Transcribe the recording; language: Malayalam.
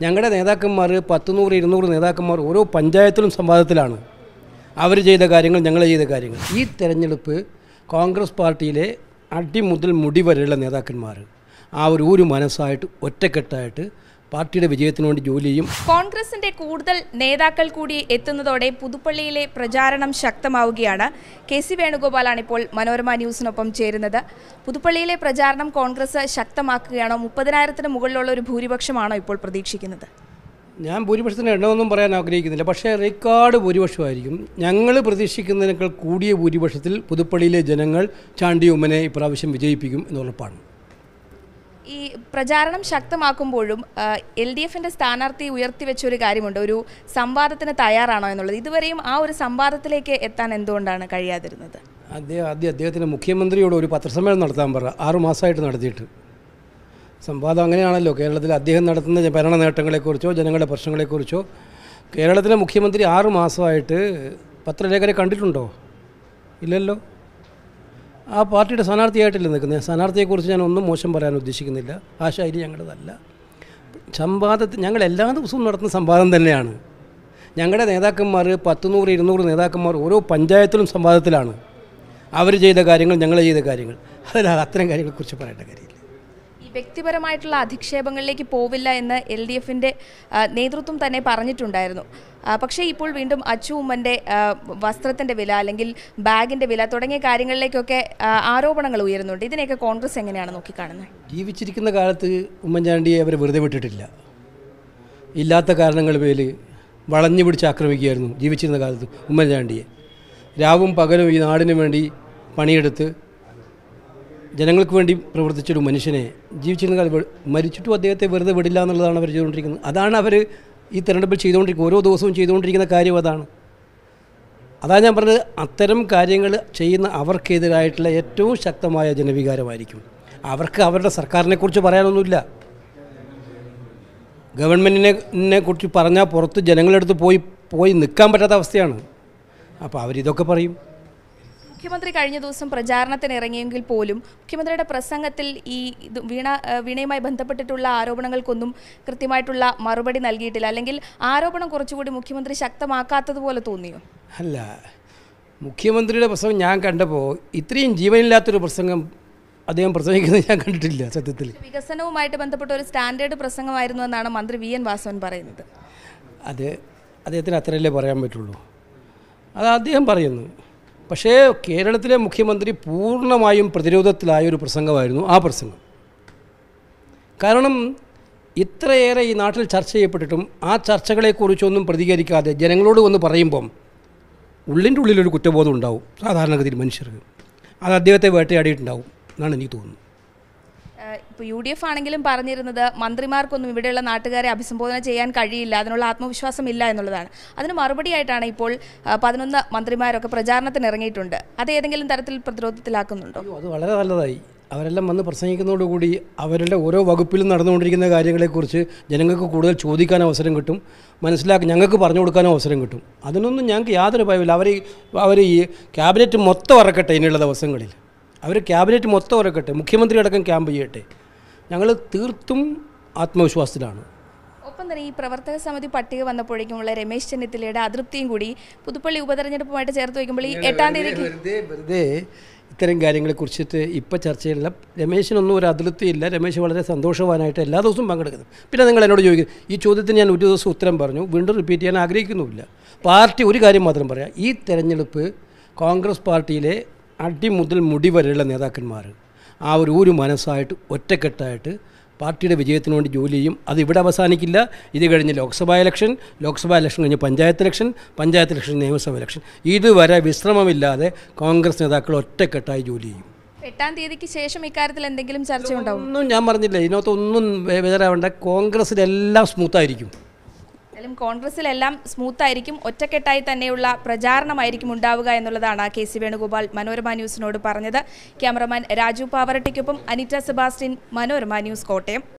ഞങ്ങളുടെ നേതാക്കന്മാർ പത്ത് നൂറ് ഇരുന്നൂറ് നേതാക്കന്മാർ ഓരോ പഞ്ചായത്തിലും സംവാദത്തിലാണ് അവർ ചെയ്ത കാര്യങ്ങൾ ഞങ്ങൾ ചെയ്ത കാര്യങ്ങൾ ഈ തെരഞ്ഞെടുപ്പ് കോൺഗ്രസ് പാർട്ടിയിലെ അടി മുതൽ മുടി വരെയുള്ള നേതാക്കന്മാർ ആ ഒരു ഒരു മനസ്സായിട്ട് ഒറ്റക്കെട്ടായിട്ട് പാർട്ടിയുടെ വിജയത്തിന് വേണ്ടി ജോലി ചെയ്യും കോൺഗ്രസിന്റെ കൂടുതൽ നേതാക്കൾ കൂടി എത്തുന്നതോടെ പുതുപ്പള്ളിയിലെ പ്രചാരണം ശക്തമാവുകയാണ് കെ സി വേണുഗോപാലാണ് ഇപ്പോൾ മനോരമ ന്യൂസിനൊപ്പം ചേരുന്നത് പുതുപ്പള്ളിയിലെ പ്രചാരണം കോൺഗ്രസ് ശക്തമാക്കുകയാണോ മുപ്പതിനായിരത്തിന് മുകളിലുള്ള ഒരു ഭൂരിപക്ഷമാണോ ഇപ്പോൾ പ്രതീക്ഷിക്കുന്നത് ഞാൻ ഭൂരിപക്ഷത്തിന് എണ്ണമൊന്നും പറയാൻ ആഗ്രഹിക്കുന്നില്ല പക്ഷേ റെക്കോർഡ് ഭൂരിപക്ഷമായിരിക്കും ഞങ്ങൾ പ്രതീക്ഷിക്കുന്നതിനേക്കാൾ കൂടിയ ഭൂരിപക്ഷത്തിൽ പുതുപ്പള്ളിയിലെ ജനങ്ങൾ ചാണ്ടി ഉമ്മനെ ഇപ്രാവശ്യം വിജയിപ്പിക്കും എന്നുറപ്പാണ് ഈ പ്രചാരണം ശക്തമാക്കുമ്പോഴും എൽ ഡി എഫിന്റെ സ്ഥാനാർത്ഥി ഉയർത്തിവെച്ച ഒരു കാര്യമുണ്ട് ഒരു സംവാദത്തിന് തയ്യാറാണോ എന്നുള്ളത് ഇതുവരെയും ആ ഒരു സംവാദത്തിലേക്ക് എത്താൻ എന്തുകൊണ്ടാണ് കഴിയാതിരുന്നത് അദ്ദേഹം ആദ്യം അദ്ദേഹത്തിൻ്റെ മുഖ്യമന്ത്രിയോട് ഒരു പത്രസമ്മേളനം നടത്താൻ പറ ആറു മാസമായിട്ട് നടത്തിയിട്ട് സംവാദം അങ്ങനെയാണല്ലോ കേരളത്തിൽ അദ്ദേഹം നടത്തുന്ന ഭരണ നേട്ടങ്ങളെക്കുറിച്ചോ ജനങ്ങളുടെ പ്രശ്നങ്ങളെക്കുറിച്ചോ കേരളത്തിലെ മുഖ്യമന്ത്രി ആറു മാസമായിട്ട് പത്രലേഖനെ കണ്ടിട്ടുണ്ടോ ഇല്ലല്ലോ ആ പാർട്ടിയുടെ സ്ഥാനാർത്ഥിയായിട്ടല്ലേ നിൽക്കുന്നത് സ്ഥാനാർത്ഥിയെക്കുറിച്ച് ഞാൻ ഒന്നും മോശം പറയാൻ ഉദ്ദേശിക്കുന്നില്ല ആ ശൈലി ഞങ്ങളുടേതല്ല സംവാദത്തിൽ ഞങ്ങൾ എല്ലാ ദിവസവും നടത്തുന്ന സംവാദം തന്നെയാണ് ഞങ്ങളുടെ നേതാക്കന്മാർ പത്ത് നൂറ് ഇരുന്നൂറ് നേതാക്കന്മാർ ഓരോ പഞ്ചായത്തിലും സംവാദത്തിലാണ് അവർ ചെയ്ത കാര്യങ്ങൾ ഞങ്ങൾ ചെയ്ത കാര്യങ്ങൾ അതിൽ അത്തരം കാര്യങ്ങളെക്കുറിച്ച് പറയേണ്ട കാര്യമില്ല ഈ വ്യക്തിപരമായിട്ടുള്ള അധിക്ഷേപങ്ങളിലേക്ക് പോവില്ല എന്ന് എൽ ഡി എഫിന്റെ നേതൃത്വം തന്നെ പറഞ്ഞിട്ടുണ്ടായിരുന്നു ആ, പക്ഷേ ഇപ്പോൾ വീണ്ടും അച്ചു ഉമ്മന്റെ ആ, വസ്ത്രത്തിന്റെ വില അല്ലെങ്കിൽ ബാഗിന്റെ വില തുടങ്ങിയ കാര്യങ്ങളിലേക്കൊക്കെ ആ, ആരോപണങ്ങൾ ഉയരുന്നുണ്ട് ഇതിനെയൊക്കെ കോൺഗ്രസ് എങ്ങനെയാണ് നോക്കിക്കാണുന്നത് ജീവിച്ചിരിക്കുന്ന കാലത്ത് ഉമ്മൻചാണ്ടിയെ അവർ വെറുതെ വിട്ടിട്ടില്ല ഇല്ലാത്ത കാരണങ്ങൾ പേരിൽ വളഞ്ഞു പിടിച്ച് ആക്രമിക്കുകയായിരുന്നു ജീവിച്ചിരുന്ന കാലത്ത് ഉമ്മൻചാണ്ടിയെ രാവും പകലും ഈ നാടിന് വേണ്ടി പണിയെടുത്ത് ജനങ്ങൾക്ക് വേണ്ടി പ്രവർത്തിച്ചൊരു മനുഷ്യനെ ജീവിച്ചിരുന്ന കാലം വെ- മരിച്ചിട്ടും അദ്ദേഹത്തെ വെറുതെ വിടില്ല എന്നുള്ളതാണ് അവർ ചെയ്തുകൊണ്ടിരിക്കുന്നത് അതാണ് അവർ ഈ തെരഞ്ഞെടുപ്പിൽ ചെയ്തുകൊണ്ടിരിക്കുന്നത് ഓരോ ദിവസവും ചെയ്തുകൊണ്ടിരിക്കുന്ന കാര്യം അതാണ് അതാണ് ഞാൻ പറഞ്ഞത് അത്തരം കാര്യങ്ങൾ ചെയ്യുന്ന അവർക്കെതിരായിട്ടുള്ള ഏറ്റവും ശക്തമായ ജനവികാരമായിരിക്കും അവർക്ക് അവരുടെ സർക്കാരിനെ കുറിച്ച് പറയാനൊന്നുമില്ല ഗവൺമെൻറ്റിനെ കുറിച്ച് പറഞ്ഞാൽ പുറത്ത് ജനങ്ങളുടെ അടുത്ത് പോയി പോയി നിൽക്കാൻ പറ്റാത്ത അവസ്ഥയാണ് അപ്പോൾ അവരിതൊക്കെ പറയും മുഖ്യമന്ത്രി കഴിഞ്ഞ ദിവസം പ്രചാരണത്തിന് ഇറങ്ങിയെങ്കിൽ പോലും മുഖ്യമന്ത്രിയുടെ പ്രസംഗത്തിൽ ഈ ഇത് വീണ ആ, വീണയുമായി ബന്ധപ്പെട്ടിട്ടുള്ള ആരോപണങ്ങൾക്കൊന്നും കൃത്യമായിട്ടുള്ള മറുപടി നൽകിയിട്ടില്ല അല്ലെങ്കിൽ ആരോപണം കുറച്ചുകൂടി മുഖ്യമന്ത്രി ശക്തമാക്കാത്തതുപോലെ തോന്നിയോ അല്ല മുഖ്യമന്ത്രിയുടെ പ്രസംഗം ഞാൻ കണ്ടപ്പോൾ ഇത്രയും ജീവനില്ലാത്തൊരു പ്രസംഗം അദ്ദേഹം പ്രസംഗിക്കുന്നത് ഞാൻ കണ്ടിട്ടില്ല സത്യത്തിൽ വികസനവുമായിട്ട് ബന്ധപ്പെട്ട ഒരു സ്റ്റാൻഡേർഡ് പ്രസംഗമായിരുന്നു എന്നാണ് മന്ത്രി വി എൻ വാസവൻ പറയുന്നത് അത് അദ്ദേഹത്തിന് അത്രയല്ലേ പറയാൻ പറ്റുള്ളൂ അത് അദ്ദേഹം പറയുന്നു പക്ഷേ കേരളത്തിലെ മുഖ്യമന്ത്രി പൂർണ്ണമായും പ്രതിരോധത്തിലായ ഒരു പ്രസംഗമായിരുന്നു ആ പ്രസംഗം കാരണം ഇത്രയേറെ ഈ നാട്ടിൽ ചർച്ച ചെയ്യപ്പെട്ടിട്ടും ആ ചർച്ചകളെക്കുറിച്ചൊന്നും പ്രതികരിക്കാതെ ജനങ്ങളോട് വന്ന് പറയുമ്പം ഉള്ളിൻ്റെ ഉള്ളിലൊരു കുറ്റബോധം ഉണ്ടാവും സാധാരണഗതിയിൽ മനുഷ്യർക്ക് അത് അദ്ദേഹത്തെ വേട്ടയാടിയിട്ടുണ്ടാവും എന്നാണ് എനിക്ക് തോന്നുന്നത് ഇപ്പോൾ യു ഡി എഫ് ആണെങ്കിലും പറഞ്ഞിരുന്നത് മന്ത്രിമാർക്കൊന്നും ഇവിടെയുള്ള നാട്ടുകാരെ അഭിസംബോധന ചെയ്യാൻ കഴിയില്ല അതിനുള്ള ആത്മവിശ്വാസം ഇല്ല എന്നുള്ളതാണ് അതിന് മറുപടിയായിട്ടാണ് ഇപ്പോൾ ആ, പതിനൊന്ന് മന്ത്രിമാരൊക്കെ പ്രചാരണത്തിന് ഇറങ്ങിയിട്ടുണ്ട് അത് ഏതെങ്കിലും തരത്തിൽ പ്രതിരോധത്തിലാക്കുന്നുണ്ടോ അയ്യോ അത് വളരെ നല്ലതായി അവരെല്ലാം വന്ന് പ്രസംഗിക്കുന്നതോടുകൂടി അവരുടെ ഓരോ വകുപ്പിലും നടന്നുകൊണ്ടിരിക്കുന്ന കാര്യങ്ങളെക്കുറിച്ച് ജനങ്ങൾക്ക് കൂടുതൽ ചോദിക്കാൻ അവസരം കിട്ടും മനസ്സിലാക്കി ഞങ്ങൾക്ക് പറഞ്ഞു കൊടുക്കാനും അവസരം കിട്ടും അതിനൊന്നും ഞങ്ങൾക്ക് യാതൊരു ഭയമില്ല അവർ അവർ ഈ ക്യാബിനറ്റ് മൊത്തം ഇറക്കട്ടെ ഇനിയുള്ള ദിവസങ്ങളിൽ അവർ ക്യാബിനറ്റ് മൊത്തം ഇറക്കട്ടെ മുഖ്യമന്ത്രി അടക്കം ക്യാമ്പ് ചെയ്യട്ടെ ഞങ്ങൾ തീർത്തും ആത്മവിശ്വാസത്തിലാണ് ഒപ്പം തന്നെ ഈ പ്രവർത്തക സമിതി പട്ടിക വന്നപ്പോഴേക്കുമുള്ള രമേശ് ചെന്നിത്തലയുടെ അതൃപ്തിയും കൂടി പുതുപ്പള്ളി ഉപതെരഞ്ഞെടുപ്പുമായിട്ട് ചേർത്ത് വയ്ക്കുമ്പോൾ ഈ എട്ടാം തീയതിക്ക് വെറുതെ വെറുതെ ഇത്തരം കാര്യങ്ങളെ കുറിച്ചിട്ട് ഇപ്പം ചർച്ച ചെയ്യില്ല രമേശിനൊന്നും ഒരു അതിർത്തിയില്ല രമേശ് വളരെ സന്തോഷവാനായിട്ട് എല്ലാ ദിവസവും പങ്കെടുക്കുന്നു പിന്നെ നിങ്ങൾ എന്നോട് ചോദിക്കും ഈ ചോദ്യത്തിന് ഞാൻ ഒരു ദിവസം ഉത്തരം പറഞ്ഞു വീണ്ടും റിപ്പീറ്റ് ചെയ്യാൻ ആഗ്രഹിക്കുന്നുമില്ല പാർട്ടി ഒരു കാര്യം മാത്രം പറയാം ഈ തെരഞ്ഞെടുപ്പ് കോൺഗ്രസ് പാർട്ടിയിലെ അടി മുതൽ മുടി വരെയുള്ള നേതാക്കന്മാർ ആ ഒരു ഒരു മനസ്സായിട്ട് ഒറ്റക്കെട്ടായിട്ട് പാർട്ടിയുടെ വിജയത്തിന് വേണ്ടി ജോലി ചെയ്യും അത് ഇവിടെ അവസാനിക്കില്ല ഇത് കഴിഞ്ഞ് ലോക്സഭാ ഇലക്ഷൻ ലോക്സഭാ ഇലക്ഷൻ കഴിഞ്ഞ് panchayat election panchayat election Niyamasabha election ഇതുവരെ വിശ്രമമില്ലാതെ കോൺഗ്രസ് നേതാക്കൾ ഒറ്റക്കെട്ടായി ജോലി ചെയ്യും എട്ടാം തീയതിക്ക് ശേഷം ഇക്കാര്യത്തിൽ എന്തെങ്കിലും ചർച്ച ഉണ്ടാവും ഒന്നും ഞാൻ പറഞ്ഞില്ല ഇതിനകത്ത് ഒന്നും വേദനാവേണ്ട കോൺഗ്രസിലെല്ലാം സ്മൂത്തായിരിക്കും എന്തായാലും കോൺഗ്രസിലെല്ലാം സ്മൂത്ത് ആയിരിക്കും ഒറ്റക്കെട്ടായി തന്നെയുള്ള പ്രചാരണമായിരിക്കും ഉണ്ടാവുക എന്നുള്ളതാണ് കെ സി വേണുഗോപാൽ മനോരമ ന്യൂസിനോട് പറഞ്ഞത് ക്യാമറമാൻ രാജു പാവറട്ടിക്കൊപ്പം അനിറ്റ സെബാസ്റ്റ്യൻ മനോരമ ന്യൂസ് കോട്ടയം